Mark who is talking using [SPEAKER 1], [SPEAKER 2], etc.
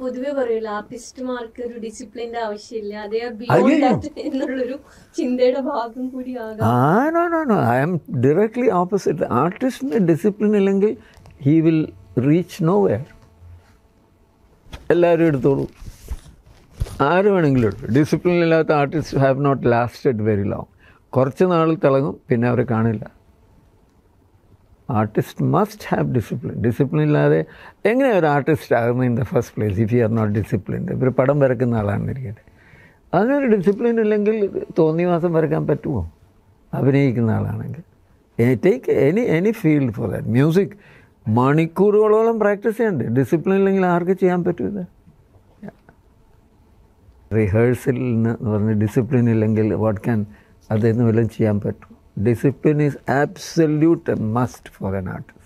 [SPEAKER 1] പൊതുവെ പറയില്ല ആർട്ടിസ്റ്റുമാർക്ക് ഒരു ഡിസിപ്ലിന്റെ ആവശ്യമില്ല അതേ
[SPEAKER 2] അയ്യോ.
[SPEAKER 1] ബിയോണ്ട് ദാറ്റ് എന്നുള്ളൊരു ചിന്തയുടെ ഭാഗം കൂടി ആകാം
[SPEAKER 2] ആ no no no I'm directly opposite ആർട്ടിസ്റ്റിന് ഡിസിപ്ലിൻ ഇല്ലെങ്കിൽ he will reach nowhere എല്ലാവരും എടുത്തോളൂ ആര് വേണമെങ്കിലും എടുത്തു ഡിസിപ്ലിൻ ഇല്ലാത്ത artist have not lasted very long കുറച്ച് നാൾ തിളങ്ങും പിന്നെ അവരെ കാണില്ല artist must have discipline discipline ഇല്ലാതെ എങ്ങനെയാണ് ഒരു ആർട്ടിസ്റ്റ് ആകുന്നത് in the first place if you are not disciplined ഒരു പടം വരക്കുന്ന ആളാണെന്നിരിക്കട്ടെ അതിനൊരു ഡിസിപ്ലിൻ ഇല്ലെങ്കിൽ തോന്നിയ മാസം വരയ്ക്കാൻ പറ്റുമോ അഭിനയിക്കുന്ന ആളാണെങ്കിൽ take any any field for that music മണിക്കൂറുകളോളം പ്രാക്ടീസ് ചെയ്യണ്ടേ ഡിസിപ്ലിൻ ഇല്ലെങ്കിൽ ആർക്ക് ചെയ്യാൻ പറ്റൂല റിഹേഴ്സലിന് പറഞ്ഞ് ഡിസിപ്ലിൻ ഇല്ലെങ്കിൽ വാട്ട് ക്യാൻ അതിൽ നിന്ന് വല്ലതും ചെയ്യാൻ പറ്റും discipline is absolute must for an artist